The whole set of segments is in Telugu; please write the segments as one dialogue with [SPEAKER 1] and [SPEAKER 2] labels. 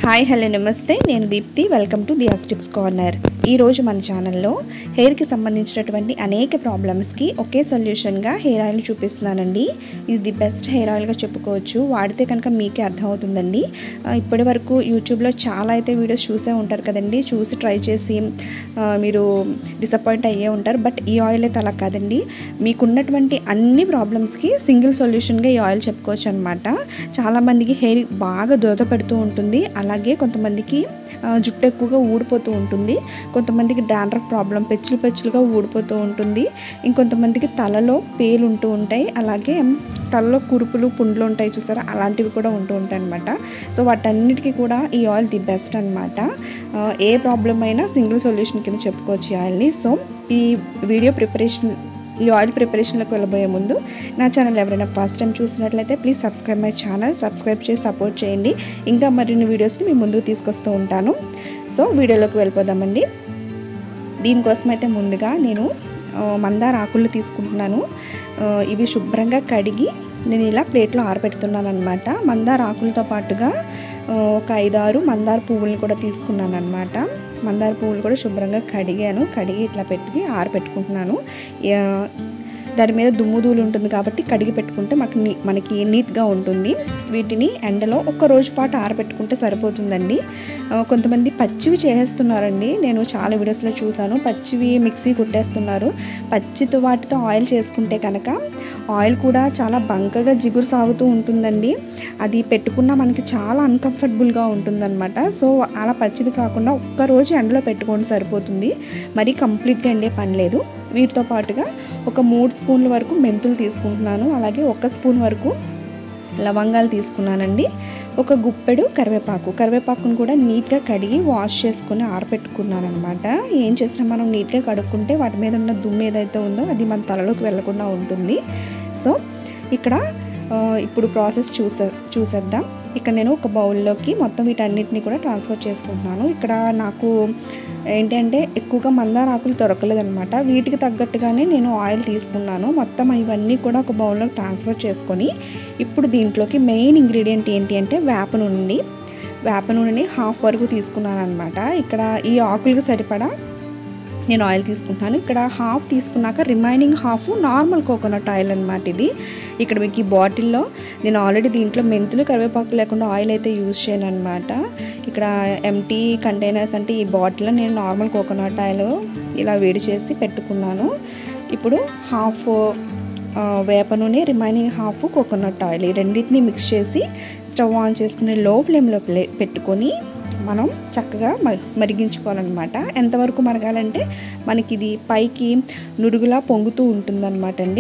[SPEAKER 1] హాయ్ హలో నమస్తే నేను Deepti welcome to Diya's tips corner ఈరోజు మన ఛానల్లో హెయిర్కి సంబంధించినటువంటి అనేక ప్రాబ్లమ్స్కి ఒకే సొల్యూషన్గా హెయిర్ ఆయిల్ చూపిస్తున్నానండి ఇది ది బెస్ట్ హెయిర్ ఆయిల్గా చెప్పుకోవచ్చు వాడితే కనుక మీకే అర్థమవుతుందండి ఆ, ఇప్పటి వరకు యూట్యూబ్లో చాలా అయితే వీడియోస్ చూసే ఉంటారు కదండి చూసి ట్రై చేసి ఆ, మీరు డిసప్పాయింట్ అయ్యే ఉంటారు బట్ ఈ ఆయిల్ అయితే అలా కాదండి మీకున్నటువంటి అన్ని ప్రాబ్లమ్స్కి సింగిల్ సొల్యూషన్గా ఈ ఆయిల్ చెప్పుకోవచ్చు అనమాట చాలామందికి హెయిర్ బాగా దోత పెడుతూ ఉంటుంది అలాగే కొంతమందికి ఆ, జుట్టు ఎక్కువగా ఊడిపోతూ ఉంటుంది కొంతమందికి డాండ్రఫ్ ప్రాబ్లం పెచ్చులు పెచ్చులుగా ఊడిపోతూ ఉంటుంది ఇంకొంతమందికి తలలో పేలు ఉంటూ ఉంటాయి అలాగే తలలో కురుపులు పుండ్లు ఉంటాయి చూసారా అలాంటివి కూడా ఉంటూ ఉంటాయి అనమాట సో వాటన్నిటికీ కూడా ఈ ఆయిల్ ది బెస్ట్ అనమాట ఏ ప్రాబ్లం అయినా సింగిల్ సొల్యూషన్ కింద చెప్పుకోవచ్చు ఈ ఆయిల్ని సో ఈ వీడియో ప్రిపరేషన్ ఈ ఆయిల్ ప్రిపరేషన్లోకి వెళ్ళబోయే ముందు నా ఛానల్ ఎవరైనా ఫస్ట్ టైం చూసినట్లయితే please subscribe my channel subscribe చేసి సపోర్ట్ చేయండి ఇంకా మరిన్ని వీడియోస్ని మీ ముందుకు తీసుకొస్తూ ఉంటాను సో వీడియోలోకి వెళ్ళిపోదామండి దీనికోసం అయితే ముందుగా నేను ఆ, మందార ఆకులు తీసుకుంటున్నాను ఆ, ఇవి శుభ్రంగా కడిగి నేను ఇలా ప్లేట్లో ఆరబెడుతున్నాను అనమాట మందార ఆకులతో పాటుగా ఆ, ఒక ఐదారు మందార పువ్వులను కూడా తీసుకున్నాను అనమాట మందార పువ్వులు కూడా శుభ్రంగా కడిగాను కడిగి ఇట్లా పెట్టి ఆరబెట్టుకుంటున్నాను ఆ, దాని మీద దుమ్ము ధూళి ఉంటుంది కాబట్టి కడిగి పెట్టుకుంటే మనకి నీ- మనకి నీట్గా ఉంటుంది వీటిని ఎండలో ఒక రోజు పాటు ఆరబెట్టుకుంటే సరిపోతుందండి ఆ, కొంతమంది పచ్చివి చేసేస్తున్నారండి నేను చాలా వీడియోస్లో చూసాను పచ్చివి మిక్సీ కుట్టేస్తున్నారు పచ్చితో వాటితో ఆయిల్ చేసుకుంటే కనుక ఆయిల్ కూడా చాలా బంకగా జిగురు సాగుతూ ఉంటుందండి అది పెట్టుకున్నా మనకి చాలా అన్కంఫర్టబుల్గా ఉంటుందన్నమాట సో అలా పచ్చిది కాకుండా ఒక్క రోజు ఎండలో పెట్టుకోండి సరిపోతుంది మరి కంప్లీట్గా ఎండే పని లేదు వీటితో పాటుగా ఒక మూడు స్పూన్ల వరకు మెంతులు తీసుకుంటున్నాను అలాగే ఒక స్పూన్ వరకు లవంగాలు తీసుకున్నానండి ఒక గుప్పెడు కరివేపాకు కరివేపాకును కూడా నీట్గా కడిగి వాష్ చేసుకుని ఆరబెట్టుకున్నాను అనమాట ఏం చేసినా మనం నీట్గా కడుక్కుంటే వాటి మీద ఉన్న దుమ్ము ఏదైతే ఉందో అది మన తలలోకి వెళ్లకుండా ఉంటుంది సో ఇక్కడ ఆ, ఇప్పుడు ప్రాసెస్ చూసే చూసేద్దాం ఇక్కడ నేను ఒక బౌల్లోకి మొత్తం వీటన్నిటిని కూడా ట్రాన్స్ఫర్ చేసుకుంటున్నాను ఇక్కడ నాకు ఏంటంటే ఎక్కువగా మందార ఆకులు దొరకలేదనమాట వీటికి తగ్గట్టుగానే నేను ఆయిల్ తీసుకున్నాను మొత్తం ఇవన్నీ కూడా ఒక బౌల్లోకి ట్రాన్స్ఫర్ చేసుకొని ఇప్పుడు దీంట్లోకి మెయిన్ ఇంగ్రీడియంట్ ఏంటి అంటే వేప నూనె వేప నూనెని హాఫ్ వరకు తీసుకున్నాను అనమాట ఇక్కడ ఈ ఆకులకు సరిపడా నేను ఆయిల్ తీసుకుంటున్నాను ఇక్కడ హాఫ్ తీసుకున్నాక remaining half normal coconut oil అనమాట ఇది ఇక్కడ మీకు ఈ బాటిల్లో నేను ఆల్రెడీ దీంట్లో మెంతులు కరివేపాకు లేకుండా ఆయిల్ అయితే యూజ్ చేయను అనమాట ఇక్కడ ఎంటీ కంటైనర్స్ అంటే ఈ బాటిల్లో నేను నార్మల్ కోకోనట్ ఆయిల్ ఇలా వేడి చేసి పెట్టుకున్నాను ఇప్పుడు హాఫ్ ఆ, వేప నూనె రిమైనింగ్ హాఫ్ కోకోనట్ ఆయిల్ ఈ రెండింటిని మిక్స్ చేసి స్టవ్ ఆన్ చేసుకుని లో ఫ్లేమ్లో ప్లే- పెట్టుకొని మనం చక్కగా మ- మరిగించుకోవాలన్నమాట ఎంతవరకు మరగాలంటే మనకి ఇది పైకి నురుగులా పొంగుతూ ఉంటుందన్నమాట అండి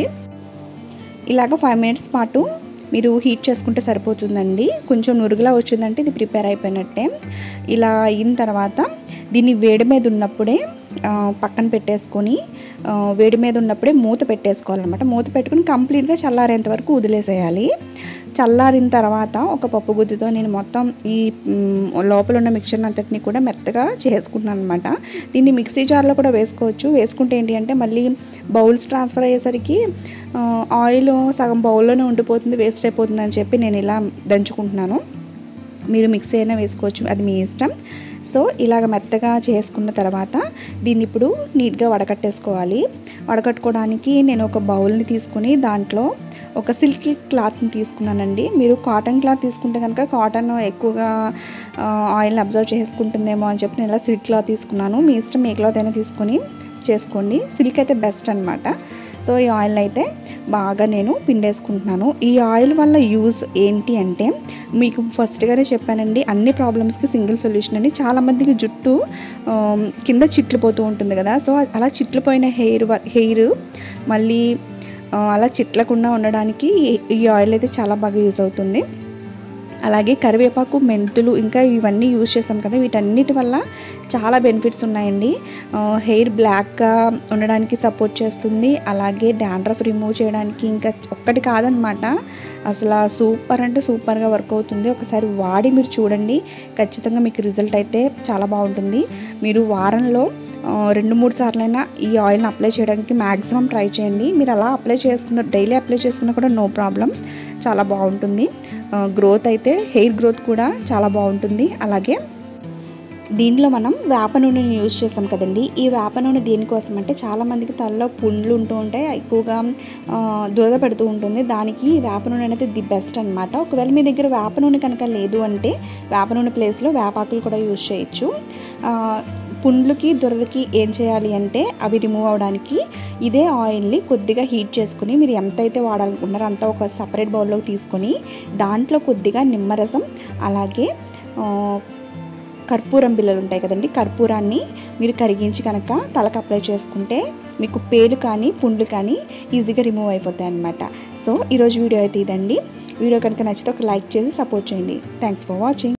[SPEAKER 1] ఇలాగ ఫైవ్ మినిట్స్ పాటు మీరు హీట్ చేసుకుంటే సరిపోతుందండి కొంచెం నురుగులా వచ్చిందంటే ఇది ప్రిపేర్ అయిపోయినట్టే ఇలా అయిన తర్వాత దీన్ని వేడి మీద ఉన్నప్పుడే ఆ, పక్కన పెట్టేసుకొని ఆ, వేడి మీద ఉన్నప్పుడే మూత పెట్టేసుకోవాలన్నమాట మూత పెట్టుకుని కంప్లీట్గా చల్లారేంత వరకు వదిలేసేయాలి చల్లారిన తర్వాత ఒక పప్పు గుద్దితో నేను మొత్తం ఈ మ్, లోపల ఉన్న మిక్చర్ అంతటిని కూడా మెత్తగా చేసుకుంటున్నాను అనమాట దీన్ని మిక్సీ జార్లో కూడా వేసుకోవచ్చు వేసుకుంటే ఏంటి అంటే మళ్ళీ బౌల్స్ ట్రాన్స్ఫర్ అయ్యేసరికి ఆ, ఆయిల్ సగం బౌల్లోనే ఉండిపోతుంది వేస్ట్ అయిపోతుంది అని చెప్పి నేను ఇలా దంచుకుంటున్నాను మీరు మిక్సీ అయినా వేసుకోవచ్చు అది మీ ఇష్టం సో ఇలాగ మెత్తగా చేసుకున్న తర్వాత దీన్ని ఇప్పుడు నీట్గా వడకట్టేసుకోవాలి వడకట్టుకోవడానికి నేను ఒక బౌల్ని తీసుకుని దాంట్లో ఒక సిల్క్ క్లాత్ని తీసుకున్నానండి మీరు కాటన్ క్లాత్ తీసుకుంటే కనుక కాటన్ ఎక్కువగా ఆ, ఆయిల్ని అబ్జర్వ్ చేసుకుంటుందేమో అని చెప్పి నేను ఇలా సిల్క్ క్లాత్ తీసుకున్నాను మీ ఇష్టం ఏ క్లాత్ అయినా తీసుకొని చేసుకోండి సిల్క్ అయితే బెస్ట్ అనమాట సో ఈ ఆయిల్ అయితే బాగా నేను పిండేసుకుంటున్నాను ఈ ఆయిల్ వల్ల యూజ్ ఏంటి అంటే మీకు ఫస్ట్గానే చెప్పానండి అన్ని ప్రాబ్లమ్స్కి సింగిల్ సొల్యూషన్ అని చాలామందికి జుట్టు ఆమ్, కింద చిట్లిపోతూ ఉంటుంది కదా సో అలా చిట్లిపోయిన హెయిర్ హెయిర్ మళ్ళీ ఆ, అలా చిట్లకుండా ఉండడానికి ఈ- ఈ ఆయిల్ అయితే చాలా బాగా యూజ్ అవుతుంది అలాగే కరివేపాకు మెంతులు ఇంకా ఇవన్నీ యూజ్ చేస్తాం కదా వీటన్నిటి వల్ల చాలా బెనిఫిట్స్ ఉన్నాయండి ఆ, హెయిర్ బ్లాక్గా ఉండడానికి సపోర్ట్ చేస్తుంది అలాగే డాండ్రఫ్ రిమూవ్ చేయడానికి ఇంకా ఒక్కటి కాదనమాట అసలు సూపర్ అంటే సూపర్గా వర్క్ అవుతుంది ఒకసారి వాడి మీరు చూడండి ఖచ్చితంగా మీకు రిజల్ట్ అయితే చాలా బాగుంటుంది మీరు వారంలో ఆ, రెండు మూడు సార్లైనా ఈ ఆయిల్ని అప్లై చేయడానికి మ్యాక్సిమం ట్రై చేయండి మీరు అలా అప్లై చేసుకున్న డైలీ అప్లై చేసుకున్నా కూడా నో ప్రాబ్లం చాలా బాగుంటుంది గ్రోత్ అయితే హెయిర్ గ్రోత్ కూడా చాలా బాగుంటుంది అలాగే దీంట్లో మనం వేప నూనెని యూజ్ చేస్తాం కదండి ఈ వేప నూనె దేనికోసం అంటే చాలామందికి తలలో పుండ్లు ఉంటూ ఉంటాయి ఎక్కువగా ఆ, దురద పెడుతూ ఉంటుంది దానికి వేప నూనె అనేది ది బెస్ట్ అనమాట ఒకవేళ మీ దగ్గర వేప నూనె కనుక లేదు అంటే వేప నూనె ప్లేస్లో వేపాకులు కూడా యూజ్ చేయొచ్చు ఆ, పుండ్లకి దురదకి ఏం చేయాలి అంటే అవి రిమూవ్ అవడానికి ఇదే ఆయిల్ని కొద్దిగా హీట్ చేసుకుని మీరు ఎంత అయితే వాడాలనుకుంటున్నారో అంత ఒక సపరేట్ బౌల్లోకి తీసుకొని దాంట్లో కొద్దిగా నిమ్మరసం అలాగే ఆ, కర్పూరం బిళ్ళలు ఉంటాయి కదండి కర్పూరాన్ని మీరు కరిగించి కనుక తలకు అప్లై చేసుకుంటే మీకు పేలు కానీ పుండ్లు కానీ ఈజీగా రిమూవ్ అయిపోతాయి అన్నమాట సో ఈరోజు వీడియో అయితే ఇదండి వీడియో కనుక నచ్చితే ఒక లైక్ చేసి సపోర్ట్ చేయండి థ్యాంక్స్ ఫర్ వాచింగ్